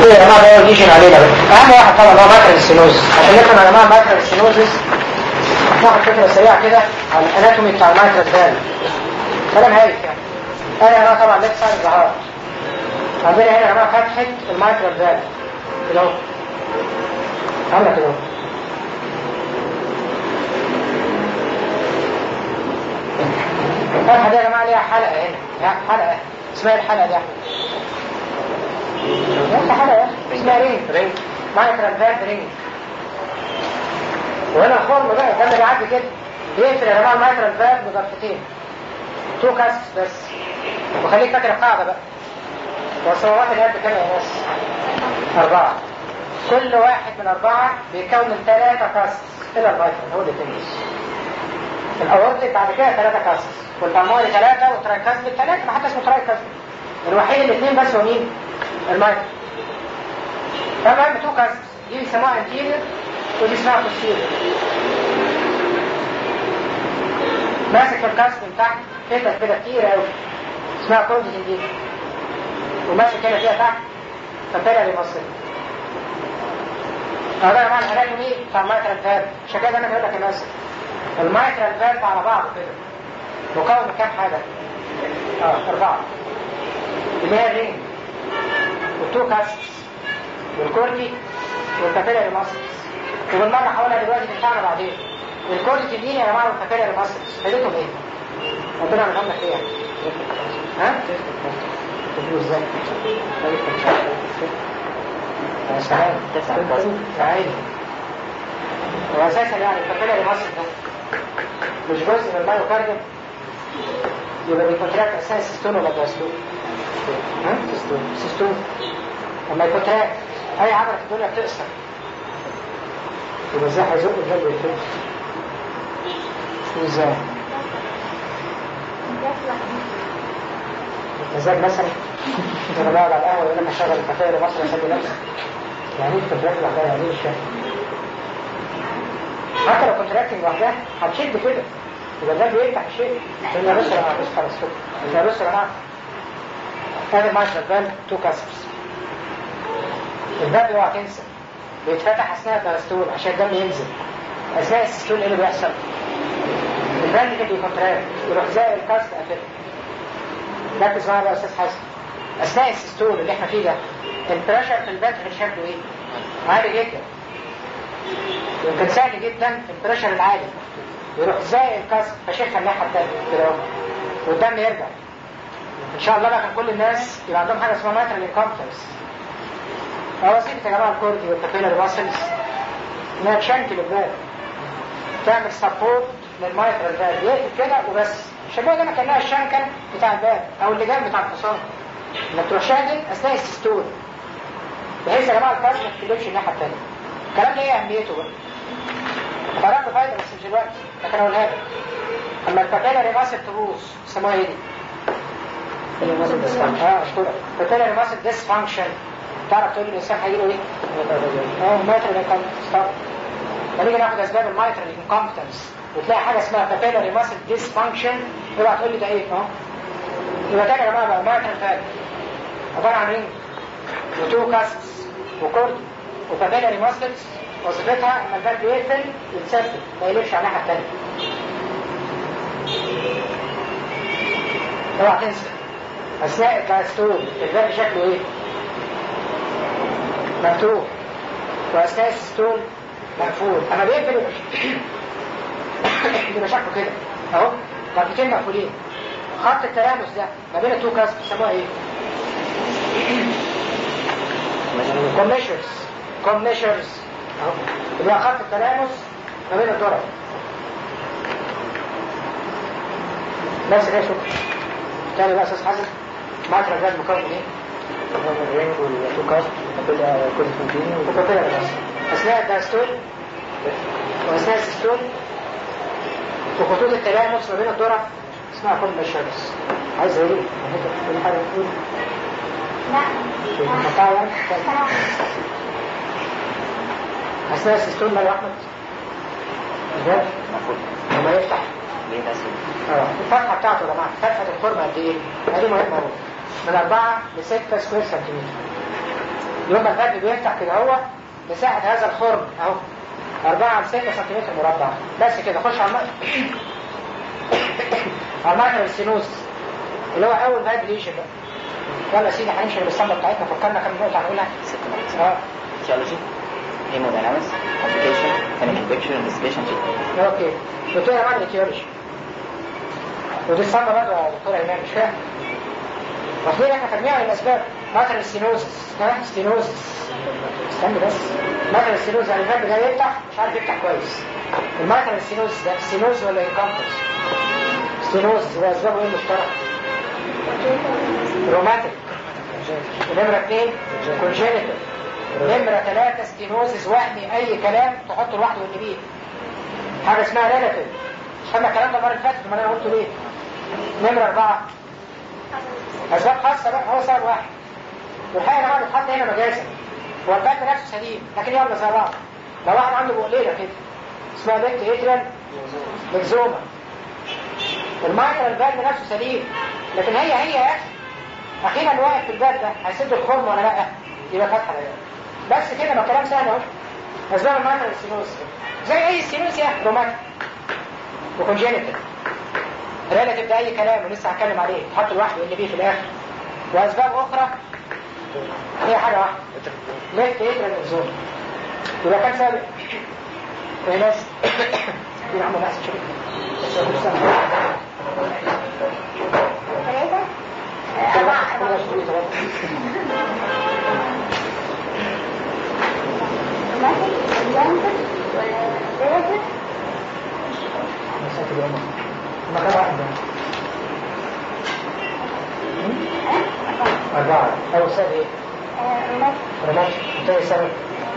كده يا جماعه ده ليجن علينا بقى اهم واحد طبعا هو ماكرال سينوز عشان نفهم يا جماعه ماكرال سينوزس ناخد فكره سريعه كده عن الاناتومي بتاع الماكرال فال كلام هايف يعني انا هنا طبعا ليفت سايد ظهر عندنا هنا يا جماعه فتحه الماكرال فال كده اهو عامله كده اهو الفتحه دي يا جماعه ليها حلقه هنا حلقه اسمها إيه الحلقه دي يا احمد نفس حلقه اسمها رينج رينج مايكرال فالف رينج وهنا الخرم بقى ده اللي بيعدي كده بيقفل يا جماعه المايكرال فالف بضغطتين تو كاس بس وخليك فاكر القاعده بقى بس هو واحد قد كام يا ناس أربعة كل واحد من أربعة بيكون من ثلاثة كاس إلى المايكرال هو اللي تنجز الأورتيك بعد كده ثلاثة كاس والبلمونري ثلاثة وترايكاس بالثلاثة ما حتى اسمه ترايكاس الوحيد الاثنين بس هو مين؟ المايكرو فالمهم تو كاس دي بيسموها انتيريور ودي اسمها بوستيريور ماسك الكاس من تحت حتت كده كتير قوي اسمها كونديشن دي وماسك هنا فيها تحت فبترجع لمصر هذا يا جماعه الاناتومي بتاع المايكرال فالف عشان كده انا بقول لك يا ناس المايكرال فالف على بعضه كده مكون من كام حاجه؟ اه اربعه اللي هي الرينج والتو كاستس والكورتي والكابيلاري ماسلز وبالمره هقولها دلوقتي تنفعنا بعدين الكورتي دي يا جماعه والكابيلاري ماسلز فايدتهم ايه؟ ربنا يعملهم لك ايه يعني؟ ها؟ تقولوا ازاي؟ يا سلام يا عيني هو اساسا يعني الكابيلاري ماسل ده مش جزء من المايوكارديوم يبقى بيكونتراكت اثناء السيستول ولا الدايستول؟ ها؟ سيستول سيستول لما يكونتراكت اي عضله في الدنيا بتقصر يبقى ازاي هيزق الجلد ويتفرد؟ ازاي؟ مزاج مثلا انا بقعد على القهوه يقول لك اشغل الكافيه لمصر اسلي نفسي يعني ايه كونتراكت لوحدها يعني ايه مش فاهم حتى لو كونتراكتنج لوحدها هتشد كده يبقى ده بيفتح الشيء لان بص يا جماعه بص خلاص كده بص يا جماعه هذا المايك شغال تو كاسبس الباب اوعى تنسى بيتفتح اثناء الدايستول عشان الدم ينزل اثناء السيستول ايه اللي بيحصل؟ الباب كده بيكونتراكت يروح زي الكاست قافل ركز معايا بقى يا استاذ حسن اثناء السيستول اللي احنا فيه ده البريشر في الباب شكله ايه؟ عالي جدا يمكن سهل جدا البريشر العالي يروح زي الكسر فشيخها الناحيه الثانيه كده اهو والدم يرجع ان شاء الله بقى كان كل الناس يبقى عندهم حاجه اسمها ماترال انكمبتنس هو وظيفه يا جماعه الكوردي والكابيلاري ماسلز انها تشنكل الباب تعمل سبورت للمايترال فالف يقفل كده وبس شبه ده ما كانها الشنكل بتاع الباب او اللجام بتاع الحصان انك تروح شادد اثناء السيستول بحيث يا جماعه الكسر ما تقلبش الناحيه الثانيه الكلام ده ايه اهميته بقى؟ قرار فايدة بس مش دلوقتي لكن اقولها لك اما الكابيلاري ماسل تبوظ اسمها ايه دي؟ اه اشكرك الكابيلاري ماسل ديس فانكشن تعرف تقول لي الانسان هيجي له ايه؟ اه مايترال انكمبتنس فنيجي ناخد اسباب المايترال انكمبتنس وتلاقي حاجه اسمها كابيلاري ماسل ديس فانكشن اوعى تقول لي ده ايه؟ اه يبقى تاني يا جماعه بقى مايترال فالف عباره عن رينج وتو كاسبس وكورد وكابيلاري ماسلز وظيفتها ان الباب يقفل يتثبت ما يلفش على الناحيه الثانيه. اوعى تنسى اثناء الدايستول الباب شكله ايه؟ مفتوح واثناء الستول مقفول اما بيقفل يبقى شكله كده اهو ضربتين مقفولين خط التلامس ده ما بين التو كاس بيسموها ايه؟ كوميشرز كوميشرز اهو اللي هو خط التلامس ما بين الضرب بس كده شكرا تاني بقى استاذ حسن معاك رجال مكون ايه؟ الرينج والتو كاست كل كل كونتينيو وكل بس اثناء الدايستول واثناء السيستول وخطوط التلامس ما بين الضرب اسمها كوميشرز عايز ايه؟ كل حاجه تقول لا أثناء السيستول ما أحمد الباب لما يفتح ليه ناس اه الفتحة بتاعته يا جماعة فتحة الفورمة قد إيه؟ هذه مهمة أهو من 4 ل 6 سكوير سنتيمتر يوم ما الفرد بيفتح كده هو مساحة هذا الخرم اهو 4 على 6 سنتيمتر مربع بس كده خش على الماء على المايكرو السينوز اللي هو اول فايب ليشن بقى يلا يا سيدي هنمشي بالاسطمبه بتاعتنا فكرنا كم نقطه هنقولها ست نقط اه theology hemodynamics complication clinical picture investigation treatment اوكي دكتور عمل ايتيولوجي ودي الصمة برضه يا دكتور ايمان مش فاهم واخدين احنا خدناها على الاسباب ماتر ستينوزس ها ستينوزس استنى بس ماتر ستينوز يعني الفرد ده يفتح مش عارف يفتح كويس الماتر ستينوزس ده ستينوز ولا انكمبس ستينوزس هو اسبابه ايه المشترك روماتيك نمرة اثنين كونجينيتال نمرة ثلاثة ستينوزس وهمي أي كلام تحطه لوحده والنبيه حاجة اسمها ريلاتيف خدنا الكلام ده المرة اللي فاتت ما أنا قلته ليه نمرة أربعة أسباب خاصة بقى هو سبب واحد والحقيقة يا جماعة بتحط هنا مجازا هو البنك نفسه سليم لكن يلا زي بعض لو واحد عنده بقليلة كده اسمها بنت اتريال مجزومة المايكرو البلد نفسه سليم لكن هي هي يا أخي أخيرا واقف في الباب ده هيسد الخرم ولا لأ يبقى فتحة لا بس كده ما كلام سهل اهو اسباب المايكرو السينوس زي اي سينوس يا روماتيك وكونجينيتال ريلاتيف ده اي كلام ولسه هتكلم عليه تحط لوحده اللي بيه في الاخر واسباب اخرى هي حاجه واحده ليفت ايترال اكزون يبقى كان سابق يا ناس دي عمل ناس شوف ثلاثة أربعة أربعة روماتيك وجانتك وريلاتيف مكان واحد أربعة أول سبب إيه؟ روماتيك روماتيك تاني سبب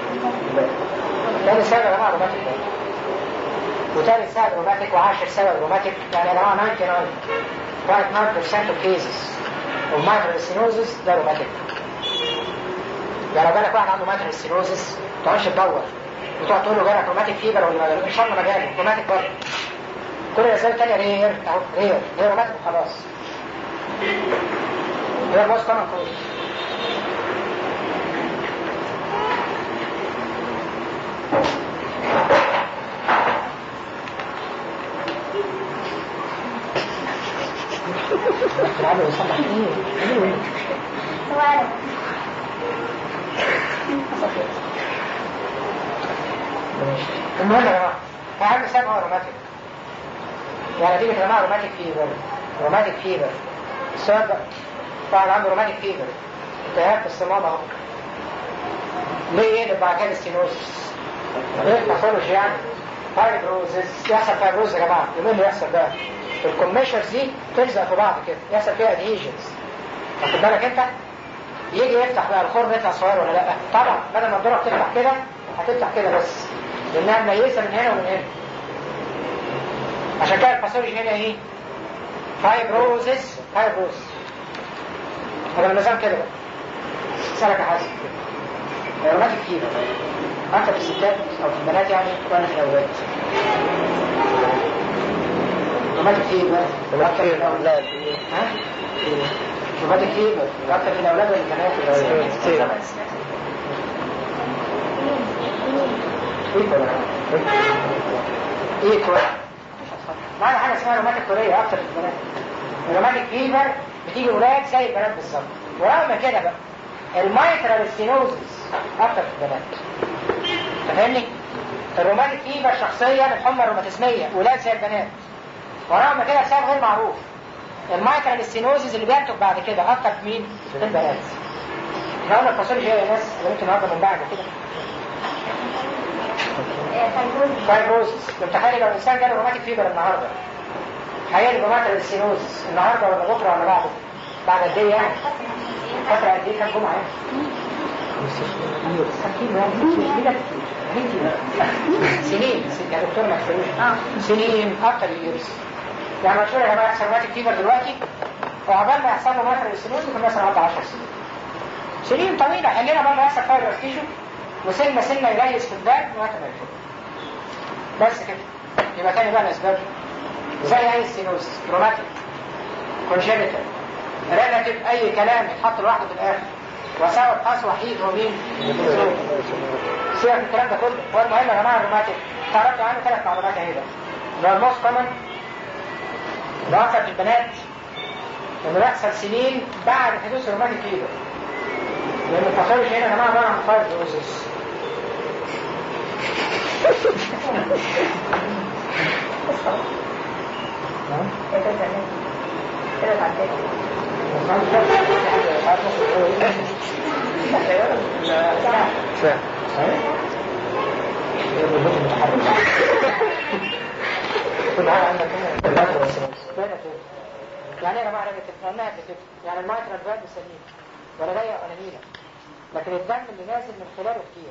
تاني سبب يا جماعة روماتيك ده. وتالت سبب روماتيك وعاشر سبب روماتيك يعني يا جماعة 99 right 9% of cases of mitral stenosis ده روماتيك يعني لو جالك واحد عنده mitral stenosis ما تقعدش تدور وتقعد تقول له جالك روماتيك فيبر ولا ان شاء الله ما جالك روماتيك برضه كل الاسباب التانية رير اهو رير هي روماتيك وخلاص هي الموست كومن كوز العب يصلح ايه؟ هو أنا المهم يا جماعه اهم سبب هو روماتيك يعني دي يا جماعه روماتيك فيبر روماتيك فيبر السبب بقى واحد عنده روماتيك فيبر التهاب في الصمام اهو ليه يقلب بعد كده ستينوزس؟ ايه باثولوجي يعني فايبروزس يحصل فايبروز يا جماعه يومين اللي يحصل بقى الكوميشرز دي تلزق في بعض كده يحصل فيها ادهيجنز واخد بالك انت يجي يفتح بقى الخرم يطلع صغير ولا لا طبعا بدل ما الدوره بتفتح كده هتفتح كده بس لانها ميسه من هنا ومن هنا عشان كده الباثولوجي هنا ايه فايبروزس فايبروز هذا النظام كده بقى اسالك يا حسن روماتيك فيبر اكتر في الستات او في البنات يعني وانا في الاولاد روماتيك فيبر اكتر في الاولاد ها روماتيك فيبر اكتر في الاولاد ولا البنات ايكوال ايكوال معنى حاجه اسمها روماتيك كوريه اكتر في البنات الروماتيك فيبر بتيجي ولاد زي البنات بالظبط ورغم كده بقى المايترال ستينوزس اكتر في البنات فاهمني؟ الروماتيك فيبر شخصيا الحمى الروماتيزميه ولاد زي البنات ورغم كده بسبب غير معروف المايترال ستينوزس اللي بينتج بعد كده اكتر في مين؟ في البنات احنا قلنا الباثولوجي يا ناس اللي ممكن النهارده من بعد كده فايبروز فايبروزس انت تخيل لو الانسان جاله روماتيك فيبر النهارده هيجي روماتيك ستينوزس النهارده ولا بكره ولا بعده؟ بعد قد ايه يعني؟ فتره قد ايه كام جمعه يعني؟ سنين يا دكتور ما تفهموش سنين اكتر يورس يعني مشهور يا جماعه يحصل روماتيك فيبر دلوقتي وعقبال ما يحصل له ماتر ستينوزس يكون مثلا قعد 10 سنين سنين طويله خلينا بقى ما يحصل فايبر تيشو وسنه سنه يريس في الباب لغايه ما يفوق بس كده يبقى تاني بقى الاسباب زي اي ستينوزس روماتيك كونجينيتال ريلاتيف اي كلام يتحط لوحده في الاخر وسبب خاص وحيد هو مين؟ سيبك من الكلام ده كله هو المهم يا جماعه الروماتيك تعرفوا عنه ثلاث معلومات اهي ده ده الموست كومن ده اكثر في البنات انه بيحصل سنين بعد حدوث الروماتيك فيبر لان الباثولوجي هنا يا جماعه عباره عن فايبروزس كل حاجه عندك هنا يعني ايه يا جماعه نيجاتيف؟ لانها نيجاتيف يعني المايترال فالف سليم ولا ضيق ولا نيله لكن الدم اللي نازل من خلاله كتير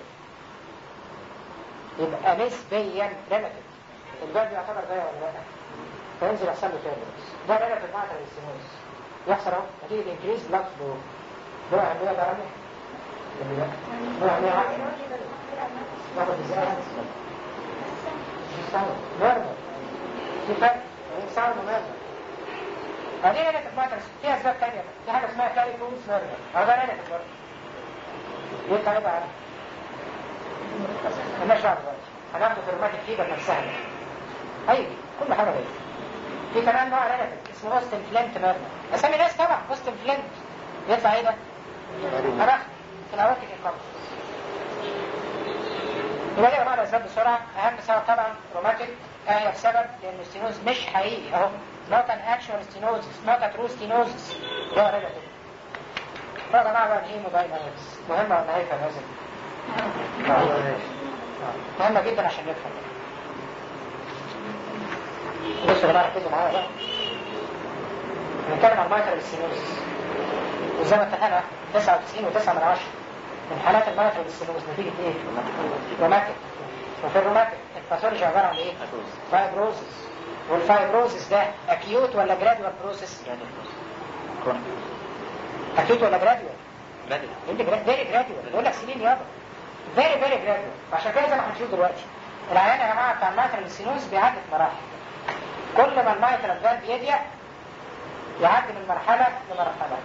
يبقى نسبيا ريلاتيف الفالف يعتبر ضيق ولا لا؟ فينزل يحصل له تيربلس ده ريلاتيف مايترال ستينوز يحصل اهو نتيجه انكريز بلاد فلو نوع عندنا ده رمي نوع عندنا ناخد ازاي نورمال في فرق صار نورمال بعدين انا تتماتر في اسباب ثانيه في حاجه اسمها كاري كونس نورمال او ده انا تتماتر يبقى هيبقى عارف مالناش دعوه دلوقتي هناخده في الروماتيك فيبر نفسها هيجي كل حاجه هيجي في كمان نوع ريلاتيف اسمه اوستن فلنت نورمال اسامي ناس طبعا اوستن فلنت يطلع ايه ده؟ أرخ في الأواكب القبض يبقى دي يا جماعة الأسباب بسرعة أهم سبب طبعا روماتيك هي السبب لأن الستينوز مش حقيقي أهو not an actual stenosis not a true stenosis اللي هو relative يا جماعة بقى الهيموداينامكس مهمة ولا هيفا لازم؟ مهمة جدا عشان نفهم بصوا يا جماعة ركزوا معايا بقى هنتكلم عن المايترال ستينوزس وزي ما اتفقنا 99 و9 من 10 من حالات المايترال ستينوز نتيجة ايه؟ روماتيك وفي الروماتيك الباثولوجي عبارة عن ايه؟ فايبروزس والفايبروزس ده اكيوت ولا جرادوال بروسيس؟ اكيوت ولا جرادوال؟ جرادوال فيري جرادوال بقول لك سنين يابا فيري فيري جرادوال عشان كده زي ما هنشوف دلوقتي العيان يا جماعه بتاع المايترال ستينوز بيعدي في مراحل كل ما المايترال فالف يضيق يعدي من مرحله لمرحله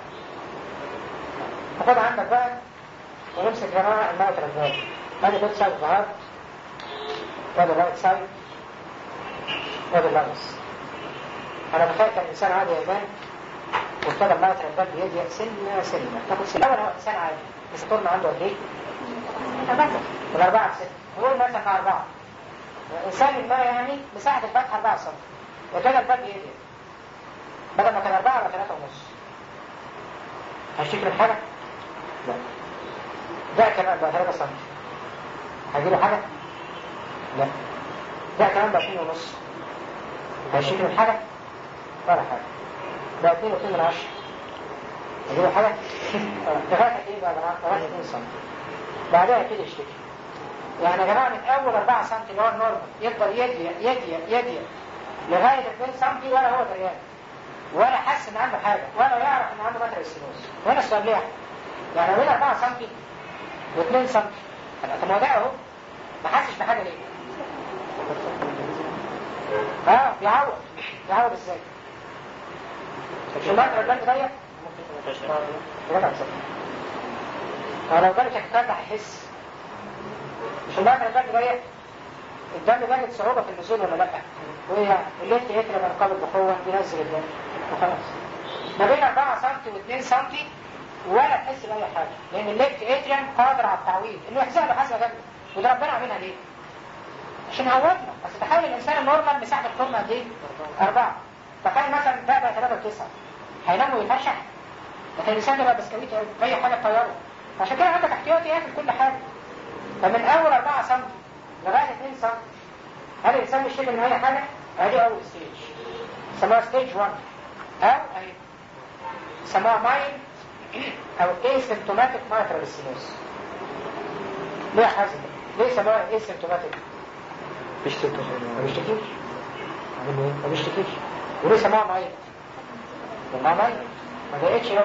خد عندك بقى ونمسك يا جماعه المايترال فالف ادي ليفت سايد ظهر وادي الرايت سايد وادي اللانس انا بخيل كان انسان عادي ياباني وابتدى المايترال فالف يضيق سنه سنه تاخد سنه الاول هو انسان عادي بس طولنا عنده قد ايه؟ من أربعة لستة نقول مثلا أربعة الإنسان ما يعني مساحة الفتحة 4 سم وابتدى الفالف يضيق بدل ما كان أربعة ولا ثلاثة ونص هشتكي من حاجة؟ لا ده كمان بقى 3 سم هيجيله حاجة؟ لا ده كمان بقى 2 ونص هيشتكي من حاجة؟ ولا حاجة ده 2 و2 من 10 هيجيله حاجة؟ لغاية ايه بقى يا جماعة؟ لغاية 2 سم بعدها يبتدي يشتكي يعني يا جماعة من أول 4 سم اللي هو النورمال يفضل يضيق يضيق يضيق لغاية 2 سم ولا هو دريان ولا حاسس ان عنده حاجة ولا يعرف ان عنده ماتريال ستينوز وهنا السؤال ليه يعني لو 4 سم و2 سم طب ما هو ده اهو ما حسش بحاجة ليه اه بيعوض بيعوض ازاي مش الماتريال بلد ضيق ممكن لو جالك احتاج هيحس مش الماتريال بلد ضيق الدم بيجد صعوبة في النزول ولا لا وهي الليفت يتر من قبل بقوة بينزل الدم وخلاص ما بين 4 سم و2 سم ولا تحس بأي حاجة لأن الليفت اتريم قادر على التعويض إنه يحزق له حزمة جامدة وده ربنا عاملها ليه؟ عشان يعوضنا بس تخيل الإنسان النورمال مساحة الخرم قد إيه؟ أربعة تخيل مثلا ده بقى 3 و9 هينام ويتفشح لكن الإنسان ده بقى بسكويت أي حاجة تطيره عشان كده عندك احتياطي ياكل كل حاجة فمن أول 4 سم لغاية 2 سم هل الإنسان مش من أي حاجة؟ ادي أول ستيج سموها ستيج 1 أو أهي سموها ماين أو asymptomatic mitral stenosis ليه حازم؟ ليه سموها asymptomatic؟ مش سيمتوماتيك ما بيشتكيش ما بيشتكيش وليه سموها ماين؟ سموها ماين ما ضايقتش يوم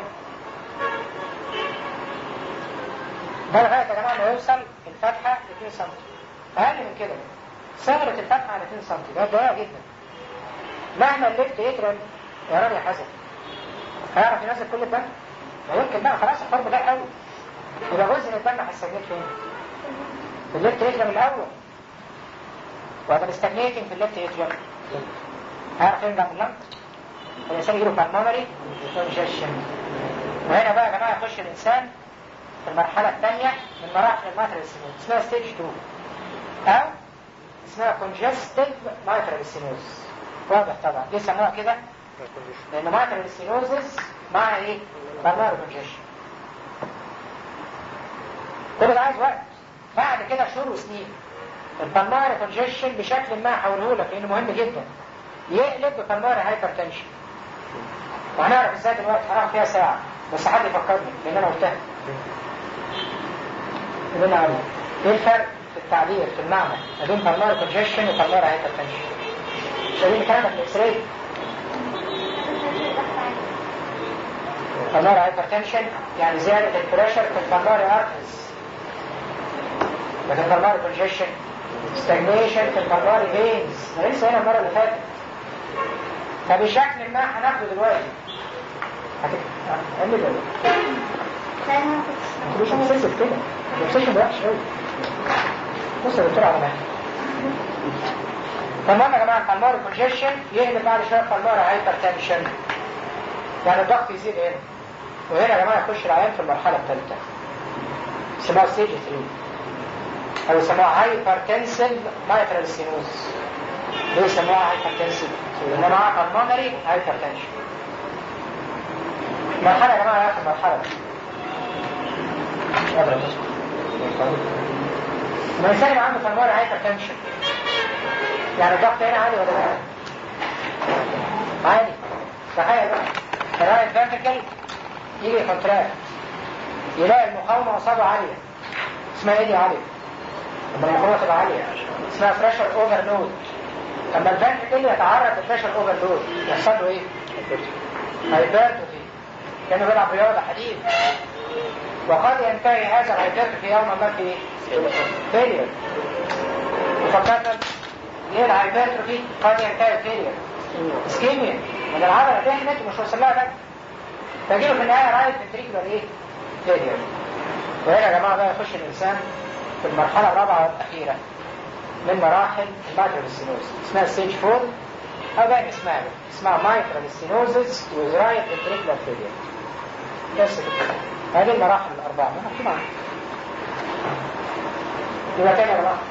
ده لغاية يا جماعة ما يوصل الفتحة ل 2 سم أقل من كده ثغرة الفتحة على 2 سم ده ضيقة جدا مهما الليفت يترن يا راجل يا حسن هيعرف ينزل كل الدم؟ ما يمكن بقى خلاص الحرب ده قوي يبقى جزء من الدم هيستجنيت فين؟ في الليفت اتريوم الاول وهذا مستجنيتنج في الليفت اتريوم هيعرف يرجع من اللنج الانسان يجيله بالمونري كونجيشن وهنا بقى يا جماعه يخش الانسان في المرحله الثانيه من مراحل الماترال سينوز اسمها ستيج 2 او اسمها كونجستيف ماترال سينوز واضح طبعا ليه سموها كده؟ لان ماترال سينوزس مع ايه؟ بالمار كونجيشن كل ده عايز وقت بعد كده شهور وسنين البلمار كونجيشن بشكل ما هقوله لك لانه مهم جدا يقلب ببلمار هايبر تنشن وهنعرف ازاي دلوقتي هنعرف فيها ساعة بس حد يفكرني لان انا قلتها اللي انا عارف ايه الفرق في التعبير في المعنى ما بين بلمار كونجيشن وبلمار هايبر تنشن شايفين الكلام ده في الاكس راي بلمار هايبر تنشن يعني زيادة البريشر في البلمار ارترز لكن البلمار كونجيشن ستاجنيشن في البلمار فينز انا لسه هنا المرة اللي فاتت فبشكل ما هناخده دلوقتي هتعمل ده مش مسلسل كده المسلسل وحش قوي بص يا دكتور على مهلك تمام يا جماعه البلمار كونجيشن يقلب بعد شويه البلمار هايبر تنشن يعني الضغط يزيد هنا وهنا يا جماعه يخش العيان في المرحله الثالثه اسمها ستيج 3 او يسموها هايبرتنسيف مايترال سينوز ليه يسموها هايبرتنسيف؟ لان معاها بالمونري هايبرتنشن مرحله يا جماعه اخر مرحله مش قادر أبصر. لما الانسان يبقى عنده بالمونري هايبرتنشن يعني الضغط هنا عالي ولا لا؟ عالي تخيل بقى الرايت فانتركل يجي كونتراكت يلاقي المقاومه قصاده عاليه اسمها ايه دي عاليه؟ لما المقاومه تبقى عاليه اسمها بريشر اوفرلود لما الفانتركل يتعرض للبريشر اوفرلود يحصل له ايه؟ هايبرتروفي كانه بيلعب رياضه حديد وقد ينتهي هذا الهايبرتروفي يوما ما في فيلير وفكرت ليه الهايبرتروفي قد ينتهي فيلير اسكيميا من العضله دهنت ومش وصل لها دم تجيله في النهايه رايت فنتريكولار ايه؟ فيلير وهنا يا جماعه بقى يخش الانسان في المرحله الرابعه والاخيره من مراحل المايترال ستينوز اسمها ستيج 4 او باين اسمها اسمها مايترال ستينوزز وذ رايت فنتريكولار فيلير بس كده هذه المراحل الاربعه مكتوب عنها يبقى تاني يا جماعه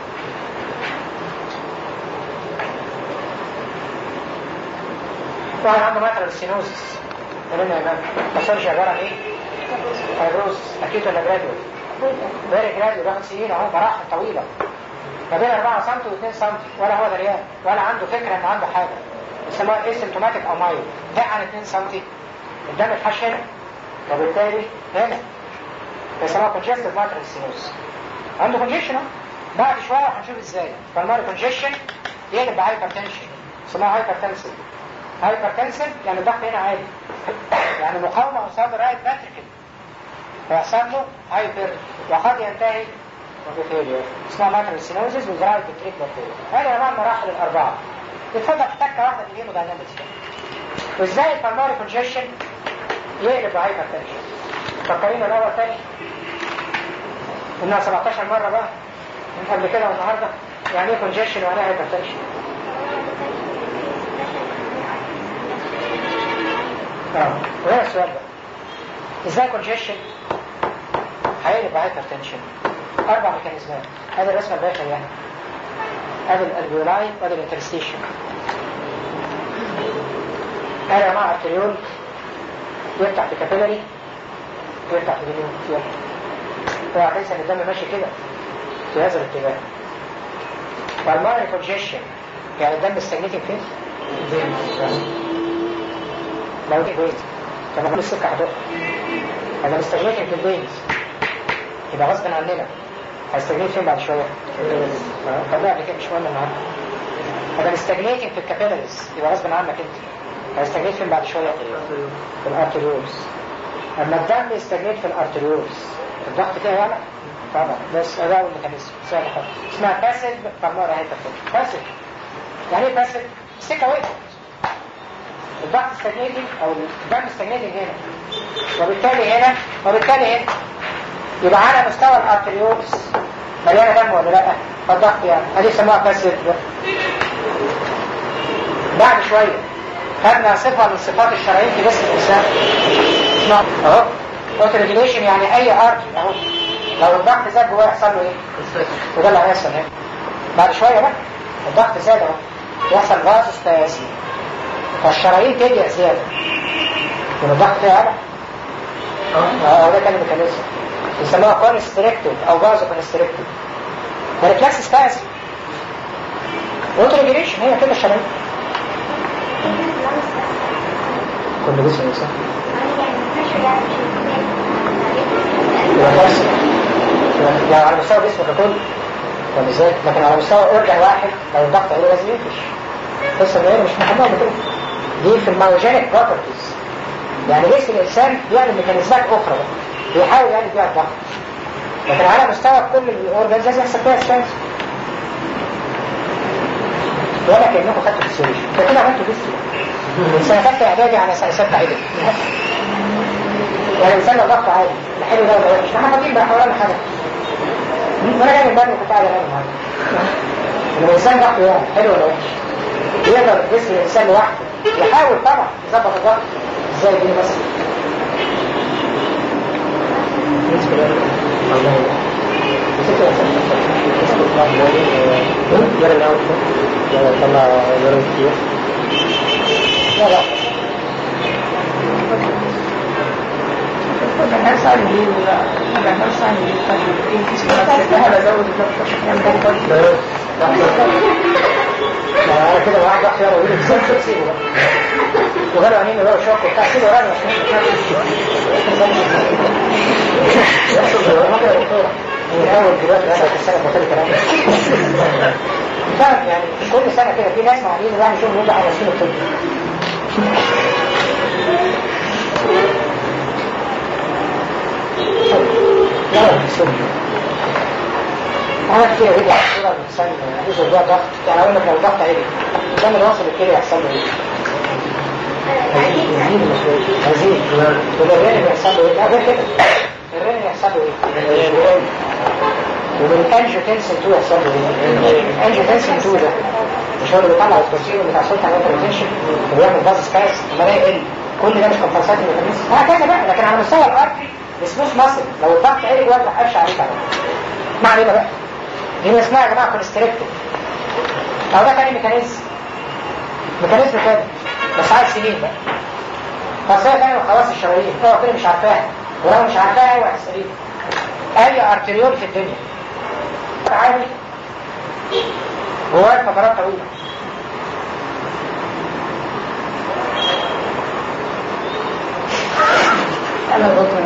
واحد عنده مايترال ستينوزز قلنا يا جماعه الباثولوجي عباره عن ايه؟ فايبروز اكيد ولا جرادوال؟ فيري جرادوال بياخد سنين اهو مراحل طويله ما بين 4 سم و2 سم ولا هو دريان ولا عنده فكره ان عنده حاجه اسمها ايه سيمتوماتيك او مايل ده عن 2 سم الدم اتحش هنا وبالتالي هنا بيسموها كونجستيف ماترال سينوس عنده كونجيشن اهو بعد شويه هنشوف ازاي فالماري كونجيشن يقلب بهايبر تنشن اسمها هايبر تنسل هايبر تنسل يعني الضغط هنا عالي يعني مقاومه قصاد الرايت فاتريكل فيحصل له هايبر وقد ينتهي بفيلير اسمها ماترال سينوزيس وزراعة التريكلر فيلير هذه انواع المراحل الاربعه تتفضل في تكه واحده في الهيموداينامكس وازاي البلماري كونجيشن يقلب بهايبر تنشن فكرين الاول تاني قلنا 17 مره بقى من قبل كده والنهارده يعني ايه كونجيشن ويعني ايه هايبر تنشن اه وهنا السؤال بقى ازاي كونجيشن هيقلب بهايبر تنشن اربع ميكانيزمات هذا الرسمه الباقيه يعني هذا الالفيولاي وهذا الانترستيشن هذا يا جماعه ارتريول يفتح في كابيلاري يفتح في اليوم اوعى تنسى ان الدم ماشي كده في هذا الاتجاه والماري كونجيشن يعني الدم استجنيتنج فين؟ لو دي ويت طب كل السكه هتقف انا مستجنيتنج في البينز يبقى غصب عننا هستجنيت فين بعد شويه؟ خدناها قبل كده مش مهم النهارده انا مستجنيتنج في الكابيلاريز يبقى غصب عنك انت هستجنيت فين بعد شويه؟ في الارتريولز اما الدم يستجنيت في الارتريولز الضغط كده يعلى طبعا بس ده اول ميكانيزم سهل خالص اسمها باسيف فالمره هي تفكر باسيف يعني ايه باسيف؟ السكه وقفت الضغط استجنيتنج او الدم استجنيتنج هنا وبالتالي هنا وبالتالي هنا يبقى على مستوى الارتريولز مليانه دم ولا لا؟ الضغط يعني ادي يسموها باسيف بعد شويه خدنا صفه من صفات الشرايين في جسم الانسان اسمها اهو اوتو ريجوليشن يعني اي ارتري اهو لو الضغط زاد جواه يحصل له ايه؟ وده اللي هيحصل هنا بعد شويه بقى الضغط زاد اهو يحصل فازوستاسي فالشرايين تضيق زياده يبقى الضغط فيها اعلى اه ده كان الميكانيزم يسموها كونستريكتد او فازو كونستريكتد ده ريفلكس ستاسي اوتو ريجوليشن هي كده الشرايين كل جزء انسان يبقى بس يعني على مستوى جسمك ككل طب ازاي؟ لكن على مستوى ارجع واحد لو الضغط عليه لازم يقفش قصه غير مش محمله كده دي في المايوجينيك بروبرتيز يعني جسم الانسان بيعمل ميكانيزمات اخرى بقى بيحاول يعني بيها الضغط لكن على مستوى كل الاورجانز لازم يحصل فيها ستانس ولا كانكم خدتوا فيسيولوجي ده كده عملتوا فيسيولوجي سنه ثالثه اعدادي على سنه سته عدل يعني الانسان لو ضغطه عالي لا حلو ده ولا وحش احنا فاضيين بقى حوالي حاجه وانا جاي من بدري كنت قاعد انام معاك لما الانسان ضغطه يعني حلو ولا وحش يقدر جسم الانسان لوحده يحاول طبعا يظبط الضغط ازاي دي بس غير الاول لا طلع غير كتير لا لا ما انا كده واحد راح يلا يقول لي سيبه سيبه بقى وقالوا عينين بقى شوك وبتاع سيبه راني من اول دلوقتي انا في السنه بطل كلام فاهم يعني كل سنه كده في ناس معينين يعني شوف يقول على سنه الطب لا لا السنه انا كتير رجع صورة الانسان يوصل بيها ضغط يعني اقول لك لو الضغط عالي الانسان اللي واصل الكلى يحصل له ايه؟ هزيد هزيد والرين يحصل له ايه؟ لا غير كده الرين يحصل له ايه؟ وبالانجيوتنسن 2 يحصل له ايه؟ الانجيوتنسن 2 ده مش هو اللي بيطلع الكورتين بتاع صوت على التنشن وبيعمل باز سباس ما يقل كل ده مش كومبنسات ميكانيزم هكذا بقى لكن على مستوى الارتري السموث ماسل لو الضغط عالي جوه ما قفش عليك على ما علينا بقى دي اسمها يا جماعه كونستريكتور او ده تاني ميكانيزم ميكانيزم تاني بس عايز سنين بقى خاصية تانية من خواص الشرايين اوعى كده مش عارفاها ولو مش عارفاها ايوه هتسأليه اي ارتريول في الدنيا عالي جواه فترات طويلة انا بطل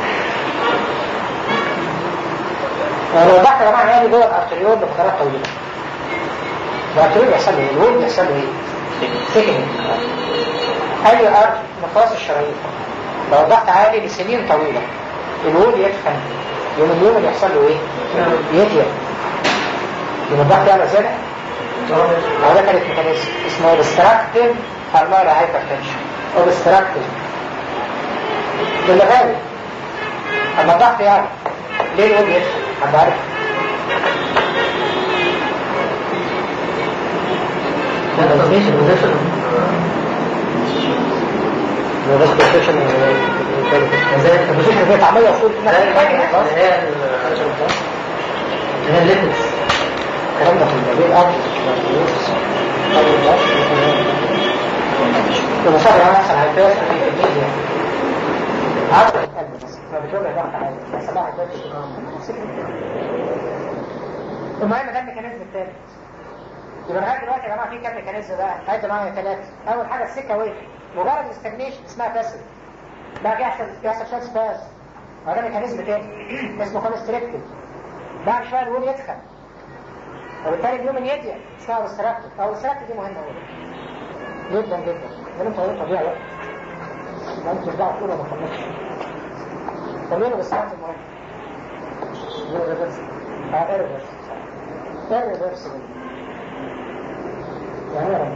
يعني لو ضغط يا جماعه عالي جوه الارتريول لفترات طويله الارتريول بيحصل له ايه؟ الوول بيحصل له ايه؟ سكننج اي ارض نقاص الشرايين لو الضغط عالي لسنين طويله الوول يدفن يوم اليوم اللي يحصل له ايه؟ يضيق يوم الضغط يعلى زياده هو ده كانت ميكانيزم اسمه obstructive pulmonary hypertension obstructive اللي غالي اما الضغط يعلى ليه الوول يدفن؟ حد عارف؟ البوزيشن دي عمليه اصول هي هي الليتنس الكلام ده في البيت اه المصادر انا احسن على الفيس في الميديا عارف القلب بس ما بتقول لك ضغط عالي صباح الفل المهم ده الميكانيزم الثالث يبقى لغايه دلوقتي يا جماعه في كام ميكانيزم بقى؟ هيدا معايا ثلاثه اول حاجه السكه ويف مجرد الاستجنيشن اسمها باسل بقى يحصل يحصل شويه سباز وده ميكانيزم تاني اسمه كونستريكتيف بعد شويه الوول يدخل وبالتالي اليومن يضيق اسمها اوبستراكتيف او اوبستراكتيف دي مهمه قوي جدا جدا ده انت طريق طبيعي بقى يبقى انت ترجعوا تقولوا ما خلصش طبيعي بس مهم irreversible اه irreversible irreversible يعني ايه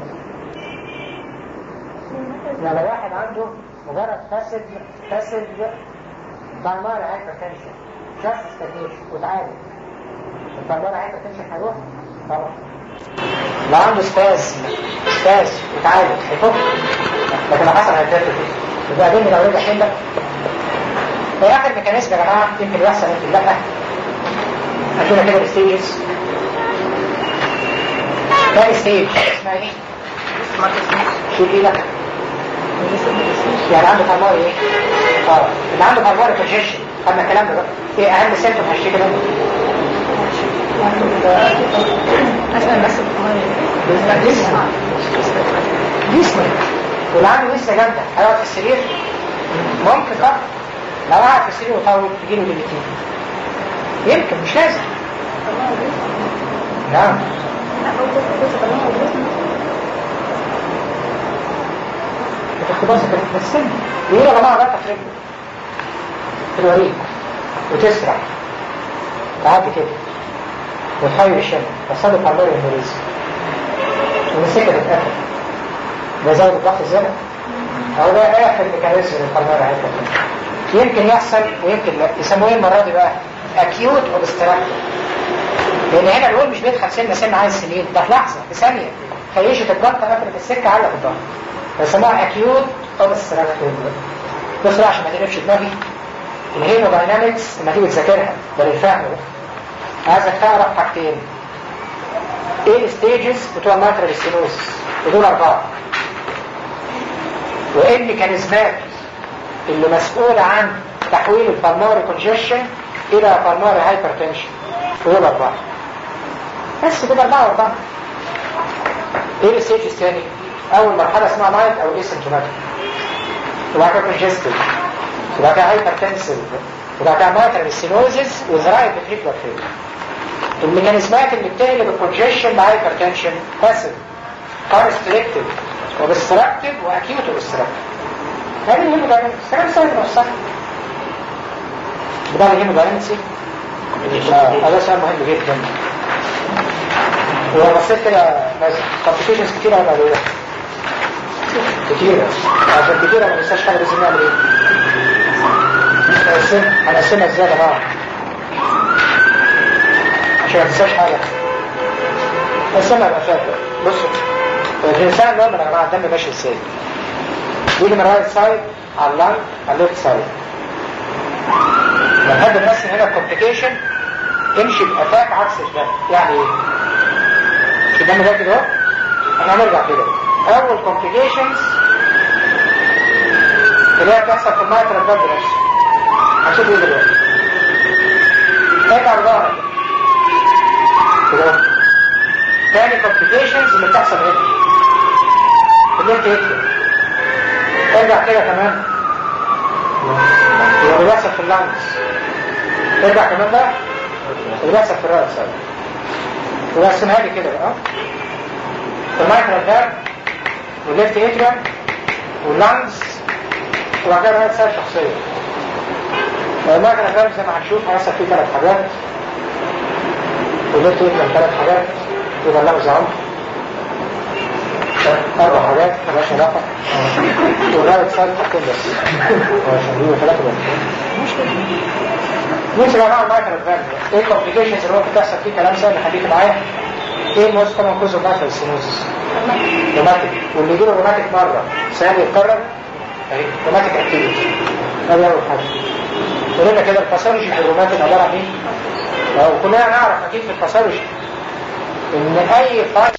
يعني واحد عنده مجرد فاسد فاسد بالمار هايبرتنشن جاست ستاجنيشن وتعالج البلمونري هايبرتنشن هيروح طبعا لو عنده سباز سباز وتعالج هيفك لكن لو حصل هيترتب يبقى دي لو رجع حلة في اخر ميكانيزم يا جماعه يمكن يحصل يمكن لا عندنا كده الستيجز ده ستيج اسمها ايه؟ شو ايه ده؟ يعني عنده فالماري ايه؟ اه اللي عنده فالماري كونجيشن خدنا الكلام ده بقى ايه اهم سيمتوم هشتكي منه؟ أسأل بس جسم جسم واللي عنده لسه جامده هيقعد في السرير ممكن اه لو قعد في السرير وطول تجيله دلتين يمكن مش لازم نعم الاختباس كانت في السن وهي يا جماعه بقى في رجله في الوريد وتسرع تعدي كده وتحير الشم تصادق على الانجليزي والسكه تتقفل ده زود الضغط الزمن او ده اخر ميكانيزم للقرنية هيبقى يمكن يحصل ويمكن لا يسموه ايه المره دي بقى اكيوت اوبستراكتور لان هنا الأول مش بيدخل سنه سنه عايز سنين ده في لحظه في ثانيه خيشه الضغط قفلت السكه علق الضغط فيسموها اكيوت اوبستراكتور بص بقى عشان ما تقلبش دماغي الهيموداينامكس لما تيجي تذاكرها ده للفهم ده عايزك تعرف حاجتين ايه الستيجز بتوع الماترال ستينوز ودول اربعه وايه الميكانيزمات اللي مسؤولة عن تحويل البلماري كونجيشن الى بلماري هايبرتنشن ودول اربعه بس كده اربعه واربعه ايه الستيج الثاني اول مرحله اسمها مايل او اسيمتوماتيك وبعد كده كونجستيف وبعد كده هايبرتنسيف وبعد كده ماترال ستينوزيس وزراعه بتريكولار فيلر الميكانيزمات اللي بتقلب الكونجيشن بهايبرتنشن باسيف كونستريكتيف وبستراكتيف واكيوت وبستراكتيف هذه الهيموداينامكس كلام سهل نفسها بدأ الهيموداينامكسي هذا سؤال مهم جدا ولو بصيت كده كومبليكيشنز كتيرة ولا قليلة؟ كتيرة عشان كتيرة ما ننساش حاجة لازم نعمل ايه؟ هنقسمها هنقسمها ازاي يا جماعة؟ عشان ما تنساش حاجة نقسمها يبقى فاكر بصوا الإنسان نورمال يا جماعة الدم ماشي ازاي؟ يجي من الرايت سايد على اللانج على الليفت سايد لما نحب نرسم هنا الكومبليكيشن امشي بأفاك عكس الدم يعني ايه؟ الدم ده كده اهو احنا هنرجع كده اول كومبليكيشنز اللي هي بتحصل في المايتر البلد نفسه هنشوف ايه دلوقتي ارجع لظهرك كده اهو تاني كومبليكيشنز اللي بتحصل هنا اللي انت يكتب ارجع كده كمان اللي بيحصل في اللانجز ارجع كمان بقى اللي بيحصل في الرأس ورسمها لي كده بقى في المايكرو ده والليفت اتريم واللانجز وبعد كده الرايت سايد شخصية المايكرو ده زي ما هنشوف هيحصل فيه ثلاث حاجات والليفت اتريم ثلاث حاجات يبقى اللانجز اهو أربع حاجات ملهاش علاقة والرايت سايد حاجتين بس عشان دي ثلاثة بس نمشي بقى مع المايكرو فالف ايه الكومبليكيشنز اللي هو بتحصل فيه كلام سهل خليك معايا ايه الموست كومن كوز اوف مايكرو سينوزس روماتيك واللي يجيله روماتيك مرة سهل يتكرر اهي روماتيك اكتيفيتي ده اول حاجة قلنا كده الباثولوجي في الروماتيك عبارة عن ايه؟ لو كلنا نعرف اكيد في الباثولوجي ان اي فايل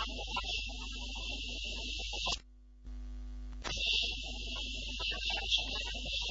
Thank